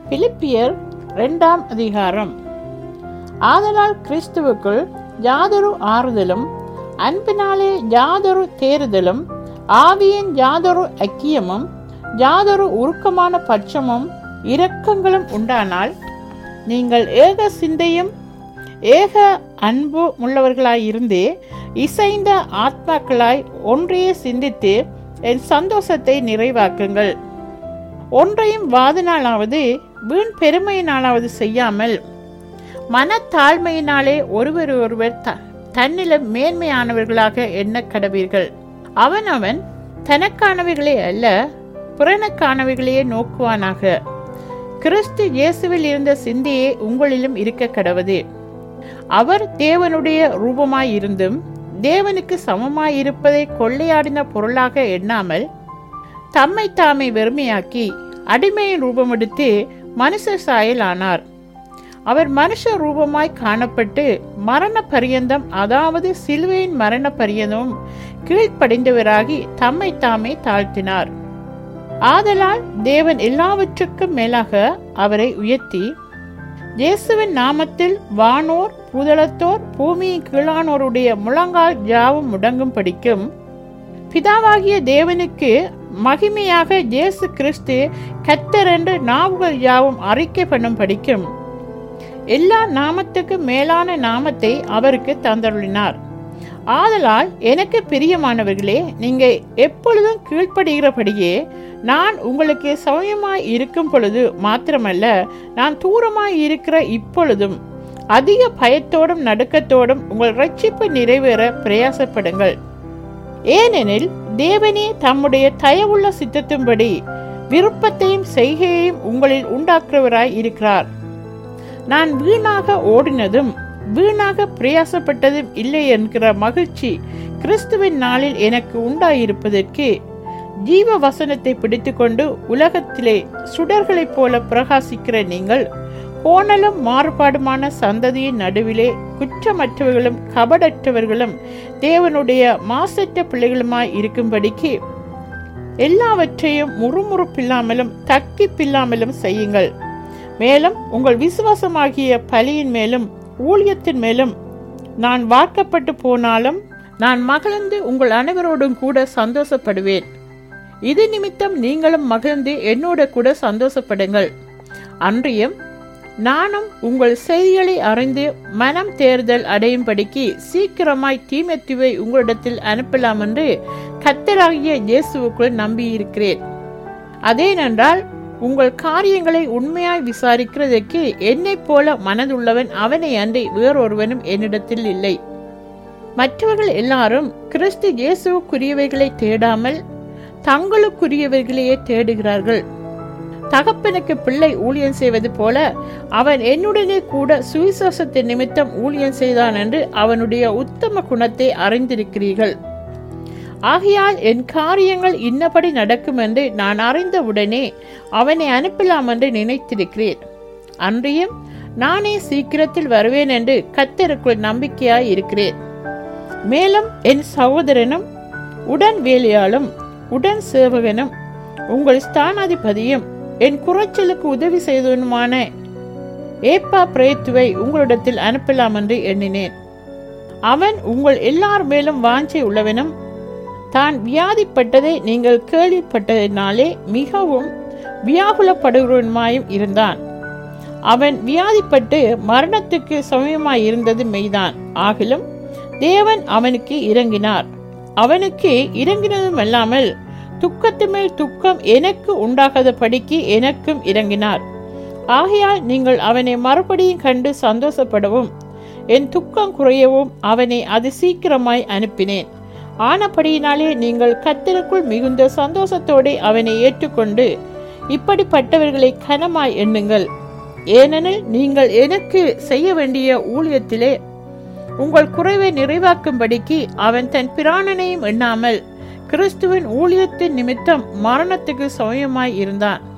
பிலிப்பியர் இரண்டாம் அதிகாரம் ஆதலால் கிறிஸ்துவுக்குள் யாதொரு ஆறுதலும் அன்பினாலே யாதொரு தேறுதலும் ஆவியின் யாதொரு ஐக்கியமும் யாதொரு உருக்கமான பட்சமும் இரக்கங்களும் உண்டானால் நீங்கள் ஏக சிந்தையும் ஏக அன்பு உள்ளவர்களாயிருந்தே இசைந்த ஆத்மாக்களாய் ஒன்றையே சிந்தித்து என் சந்தோஷத்தை நிறைவாக்குங்கள் ஒன்றையும் வாதினாலாவது வீண் பெருமையினாலாவது செய்யாமல் மனத்தாழ்மையினாலே ஒருவர் ஒருவர் த தன்னிலும் மேன்மையானவர்களாக எண்ண கடவீர்கள் அவனவன் தனக்கானவைகளே அல்ல பிறனுக்கானவைகளையே நோக்குவானாக கிறிஸ்து இயேசுவில் இருந்த சிந்தையே உங்களிலும் இருக்க கடவுது அவர் தேவனுடைய ரூபமாயிருந்தும் தேவனுக்கு சமமாயிருப்பதை கொள்ளையாடின பொருளாக எண்ணாமல் தம்மை தாமே வெறுமையாக்கி அடிமையின் ரூபமெடுத்து மனுஷ சாயல் ஆனார் அவர் மனுஷ ரூபமாய் காணப்பட்டு மரண பரியந்தம் அதாவது சிலுவையின் மரண பரியந்தமும் கீழ்ப்படிந்தவராகி தம்மை தாமே தாழ்த்தினார் ஆதலால் தேவன் எல்லாவற்றுக்கும் மேலாக அவரை உயர்த்தி இயேசுவின் நாமத்தில் வானோர் பூதளத்தோர் பூமியின் கீழானோருடைய முழங்கால் யாவும் முடங்கும் படிக்கும் பிதாவாகிய தேவனுக்கு மகிமையாக இயேசு கிறிஸ்து கத்தர் என்று நாவுகள் யாவும் அறிக்கை பண்ணும் படிக்கும் எல்லா நாமத்துக்கு மேலான நாமத்தை அவருக்கு தந்தருளினார் ஆதலால் எனக்கு பிரியமானவர்களே நீங்க எப்பொழுதும் கீழ்ப்படுகிறபடியே நான் உங்களுக்கு சமயமாய் இருக்கும் பொழுது மாத்திரமல்ல நான் தூரமாய் இருக்கிற இப்பொழுதும் அதிக பயத்தோடும் நடுக்கத்தோடும் உங்கள் ரட்சிப்பு நிறைவேற பிரயாசப்படுங்கள் ஏனெனில் தேவனே தம்முடைய தயவுள்ள சித்தத்தின்படி விருப்பத்தையும் செய்கையையும் உங்களில் உண்டாக்குறவராய் இருக்கிறார் நான் வீணாக ஓடினதும் வீணாக பிரயாசப்பட்டதும் இல்லை என்கிற மகிழ்ச்சி கிறிஸ்துவின் நாளில் எனக்கு உண்டாயிருப்பதற்கு ஜீவ வசனத்தை பிடித்துக்கொண்டு உலகத்திலே சுடர்களைப் போல பிரகாசிக்கிற நீங்கள் கோணலும் மாறுபாடுமான சந்ததியின் நடுவிலே குற்றமற்றவர்களும் கபடற்றவர்களும் தேவனுடைய மாசற்ற பிள்ளைகளுமாய் இருக்கும்படிக்கு எல்லாவற்றையும் முறுமுறுப்பில்லாமலும் தக்கிப்பில்லாமலும் செய்யுங்கள் மேலும் உங்கள் விசுவாசமாகிய பலியின் மேலும் ஊழியத்தின் மேலும் நான் வாக்கப்பட்டு போனாலும் நான் மகிழ்ந்து உங்கள் அனைவரோடும் கூட சந்தோஷப்படுவேன் இது நிமித்தம் நீங்களும் மகிழ்ந்து என்னோட கூட சந்தோஷப்படுங்கள் அன்றியும் நானும் உங்கள் செய்திகளை அறிந்து மனம் தேர்தல் அடையும்படிக்கு சீக்கிரமாய் தீமெத்துவை உங்களிடத்தில் அனுப்பலாம் என்று கத்தராகிய இயேசுவுக்குள் நம்பியிருக்கிறேன் அதேனென்றால் உங்கள் காரியங்களை உண்மையாய் விசாரிக்கிறதற்கு என்னைப் போல மனதுள்ளவன் அவனை அன்றி வேறொருவனும் என்னிடத்தில் இல்லை மற்றவர்கள் எல்லாரும் கிறிஸ்து இயேசுக்குரியவைகளை தேடாமல் தங்களுக்குரியவைகளையே தேடுகிறார்கள் தகப்பனுக்கு பிள்ளை ஊழியம் செய்வது போல அவன் என்னுடனே கூட சுவிசேஷத்தின் நிமித்தம் ஊழியம் செய்தான் என்று அவனுடைய உத்தம குணத்தை அறிந்திருக்கிறீர்கள் ஆகையால் என் காரியங்கள் இன்னபடி நடக்கும் என்று நான் அறிந்தவுடனே அவனை அனுப்பலாம் என்று நினைத்திருக்கிறேன் அன்றியும் நானே சீக்கிரத்தில் வருவேன் என்று கத்தருக்குள் நம்பிக்கையாய் இருக்கிறேன் மேலும் என் சகோதரனும் உடன் வேலையாளும் உடன் சேவகனும் உங்கள் ஸ்தானாதிபதியும் என் குறைச்சலுக்கு உதவி செய்தவனுமான ஏப்பா பிரேத்துவை உங்களிடத்தில் அனுப்பலாம் என்று எண்ணினேன் அவன் உங்கள் எல்லார் மேலும் வாஞ்சை உள்ளவனும் தான் வியாதிப்பட்டதை நீங்கள் கேள்விப்பட்டதினாலே மிகவும் வியாகுலப்படுகிறவனுமாயும் இருந்தான் அவன் வியாதிப்பட்டு மரணத்துக்கு சமயமாய் இருந்தது மெய்தான் ஆகிலும் தேவன் அவனுக்கு இறங்கினார் அவனுக்கு இறங்கினதும் அல்லாமல் துக்கத்து மேல் துக்கம் எனக்கு உண்டாகாத படிக்கு எனக்கும் இறங்கினார் ஆகையால் நீங்கள் அவனை மறுபடியும் கண்டு சந்தோஷப்படவும் என் துக்கம் குறையவும் அவனை அது சீக்கிரமாய் அனுப்பினேன் ஆனபடியினாலே நீங்கள் கத்தருக்குள் மிகுந்த சந்தோஷத்தோடு அவனை ஏற்றுக்கொண்டு இப்படிப்பட்டவர்களை கனமாய் எண்ணுங்கள் ஏனெனில் நீங்கள் எனக்கு செய்ய வேண்டிய ஊழியத்திலே உங்கள் குறைவை நிறைவாக்கும்படிக்கு அவன் தன் பிராணனையும் எண்ணாமல் கிறிஸ்துவின் ஊழியத்தின் நிமித்தம் மரணத்துக்கு சமயமாய் இருந்தான்